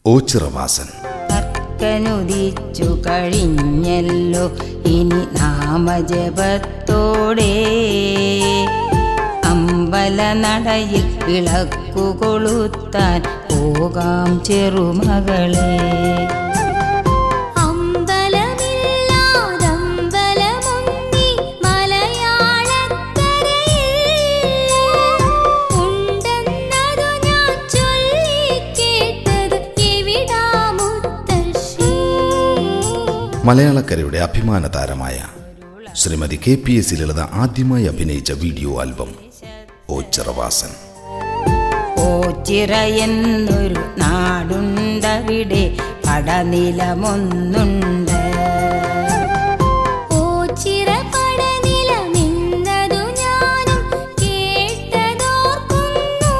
ഓച്ചിറവാസൻ തർക്കനുദിച്ചു കഴിഞ്ഞല്ലോ ഇനി നാമജപത്തോടെ അമ്പല നടയിൽ വിളക്കു കൊളുത്താൻ പോകാം ചെറുമകളെ അമ്പലമില്ലാതമ്പലമുണ്ണി മലയാളക്കരയിൽ ഉണ്ടെന്നതു ഞാൻ ചൊല്ലിക്കേട്ടത് എവിടാ മുത്തശ്ശി മലയാളക്കരയുടെ അഭിമാന താരമായ Shrimati K P S Lalitha ആദ്യമായി അഭിനയിച്ച വീഡിയോ ആൽബം ഓച്ചിറവാസൻ ഓച്ചിറ എന്നൊരു നാടുണ്ടവിടെ കടനിലമൊന്നുണ്ട് ഓച്ചിറപടനില നിന്നതു ഞാനും കേട്ടതോർക്കുന്നു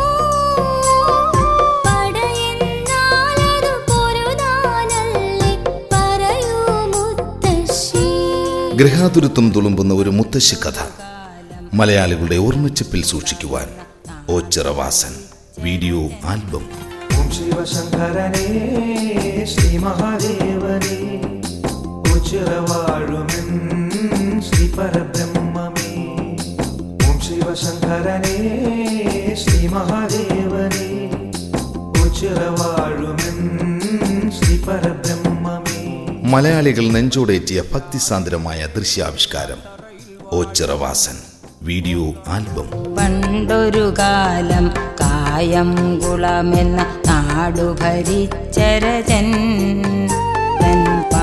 പടയെന്നാലതു പൊരുതാനല്ലേ പറയൂ മുത്തശ്ശി ഗൃഹാതുരത്വം തുളുമ്പുന്ന ഒരു മുത്തശ്ശി കഥ മലയാളികളുടെ ഓർമ്മച്ചിപ്പിൽ സൂക്ഷിക്കുവാൻ ഓച്ചിറവാസൻ വീഡിയോ ആൽബം ഓം ശിവശങ്കരനേ ശ്രീ മഹാദേവനേ ഉച്ചിറവാഴുമെൻ ശ്രീ പരബ്രഹ്മമേ ഓം ശിവശങ്കരനേ ശ്രീ മഹാദേവനേ ഉച്ചിറവാഴുമെൻ ശ്രീ പരബ്രഹ്മമേ മലയാളികൾ നെഞ്ചോടേറ്റിയ ഭക്തിസാന്ദ്രമായ ദൃശ്യാവിഷ്കാരം ഓച്ചിറവാസൻ വീഡിയോ ആൽബം പണ്ടൊരു കാലം കായംകുളമെന്ന നാടു ഭരിച്ചരജൻ തൻ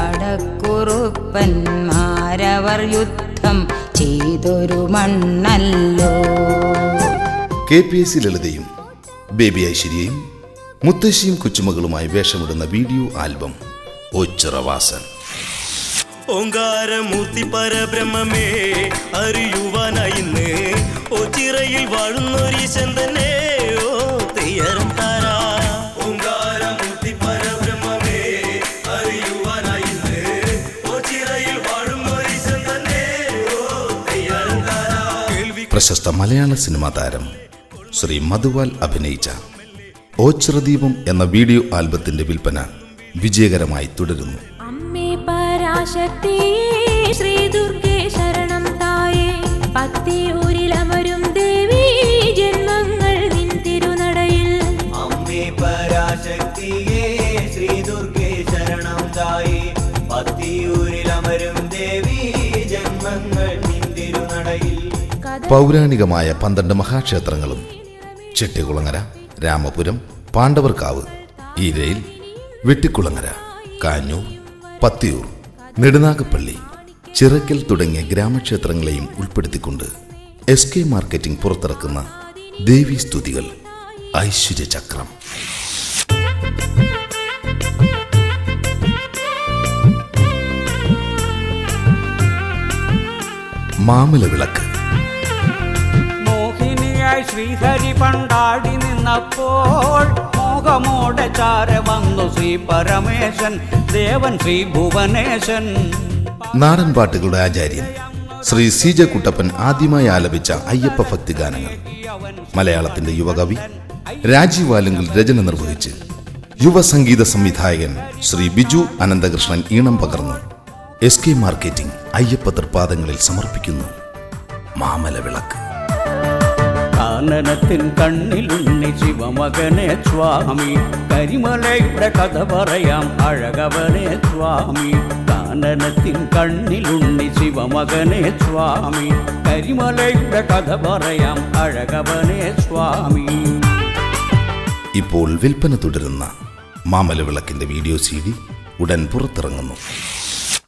പടക്കുറുപ്പന്മാരവർ യുദ്ധം ചെയ്തൊരു മണ്ണല്ലോ കെ പി എസ് സി ലളിതയും ബേബി ഐശ്വര്യയും മുത്തശ്ശിയും കൊച്ചുമകളുമായി വേഷമിടുന്ന വീഡിയോ ആൽബം ഓച്ചിറവാസൻ ഓങ്കാരമൂർത്തി പരബ്രഹ്മമേ അറിയുവാനായി ഇന്ന് ഒച്ചിറയിൽ വാഴുന്നൊരീശൻ തന്നെ ഓ തെയ്യരം താരാ ഓങ്കാരമൂർത്തി പരബ്രഹ്മമേ അറിയുവാനായി ഇന്ന് ഒച്ചിറയിൽ വാഴുന്നൊരീശൻ തന്നെ ഓ തെയ്യരം താരാ കേൾവി പ്രശസ്ത മലയാള സിനിമാ താരം ശ്രീ മധുവാൽ അഭിനയിച്ച ഓച്ചിറദീപം എന്ന വീഡിയോ ആൽബത്തിന്റെ വിൽപ്പന വിജയകരമായി തുടരുന്നു അമ്മേ പരാശക്തി ശ്രീ ദുർഗേ ശരണം തായേ പത്തിയൂരിലമരും ദേവി ജന്മങ്ങൾ നിൻ തിരുനടയിൽ അമ്മേ പരാശക്തിയേ ശ്രീ ദുർഗേ ശരണം തായി പത്തിയൂരിലമരും ദേവി ജന്മങ്ങൾ നിന്തിരുനടയിൽ പൗരാണികമായ പന്ത്രണ്ട് മഹാക്ഷേത്രങ്ങളും ചെട്ടികുളങ്ങര രാമപുരം പാണ്ഡവർക്കാവ് ഈരയിൽ വെട്ടിക്കുളങ്ങര കാഞ്ഞൂർ പത്തിയൂർ നെടുനാഗപ്പള്ളി ചിറക്കൽ തുടങ്ങിയ ഗ്രാമക്ഷേത്രങ്ങളെയും ഉൾപ്പെടുത്തിക്കൊണ്ട് എസ് കെ മാർക്കറ്റിംഗ് പുറത്തിറക്കുന്ന ദേവീസ്തുതികൾ ഐശ്വര്യചക്രം മാമല വിളക്ക് മോഹിനിയായി ശ്രീഹരി പണ്ടാടി നിന്നപ്പോൾ മോഹമോടെ ചാര വന്നു ശ്രീ പരമേശൻ ദേവൻ ശ്രീ ഭുവനേശൻ നാടൻ പാട്ടുകളുടെ ആചാര്യൻ ശ്രീ സി ജെ കുട്ടപ്പൻ ആദ്യമായി ആലപിച്ച അയ്യപ്പ ഭക്തി ഗാനങ്ങൾ മലയാളത്തിന്റെ യുവകവി രാജീവ് ആലുങ്കൽ രചന നിർവഹിച്ച് യുവ സംഗീത സംവിധായകൻ ശ്രീ ബിജു അനന്തകൃഷ്ണൻ ഈണം പകർന്ന് എസ് കെ മാർക്കറ്റിംഗ് അയ്യപ്പ തൃപ്പാദങ്ങളിൽ സമർപ്പിക്കുന്നു മാമല വിളക്ക് കാനനത്തിൻ കണ്ണിലുണ്ണി ശിവമകനെ സ്വാമി കരിമലയുടെ കഥ പറയാം അഴകവനെ സ്വാമി കാനനത്തിൻ കണ്ണിലുണ്ണി ശിവമകനെ സ്വാമി കരിമലയുടെ കഥ പറയാം അഴകവനെ സ്വാമി ഇപ്പോൾ വിൽപ്പന തുടരുന്ന മാമല വിളക്കിന്റെ വീഡിയോ സി ഡി ഉടൻ പുറത്തിറങ്ങുന്നു